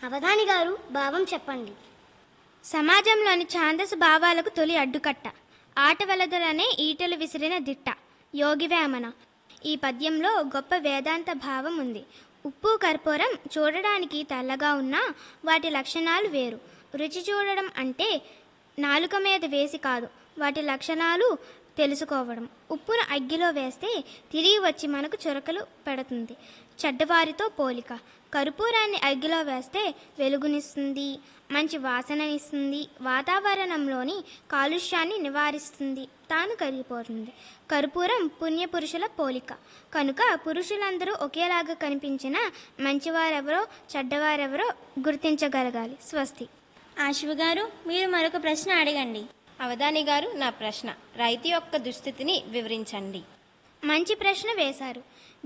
అవధాని గారు భావం చెప్పండి సమాజంలోని ఛాందస భావాలకు తొలి అడ్డుకట్ట ఆట వలదలనే ఈటలు విసిరిన దిట్ట యోగివేమన ఈ పద్యంలో గొప్ప వేదాంత భావం ఉంది ఉప్పు కర్పూరం చూడడానికి తెల్లగా ఉన్నా వాటి లక్షణాలు వేరు రుచి చూడడం అంటే నాలుక మీద వేసి కాదు వాటి లక్షణాలు తెలుసుకోవడం ఉప్పును అగ్గిలో వేస్తే తిరిగి వచ్చి మనకు చురకలు పెడుతుంది చెడ్డవారితో పోలిక కర్పూరాన్ని అగ్గిలో వేస్తే వెలుగునిస్తుంది మంచి వాసననిస్తుంది వాతావరణంలోని కాలుష్యాన్ని నివారిస్తుంది తాను కరిగిపోతుంది కర్పూరం పుణ్యపురుషుల పోలిక కనుక పురుషులందరూ ఒకేలాగా కనిపించిన మంచివారెవరో చెడ్డవారెవరో గుర్తించగలగాలి స్వస్తి ఆశివ గారు మీరు మరొక ప్రశ్న అడగండి అవధాని గారు నా ప్రశ్న రైతు యొక్క దుస్థితిని వివరించండి మంచి ప్రశ్న వేశారు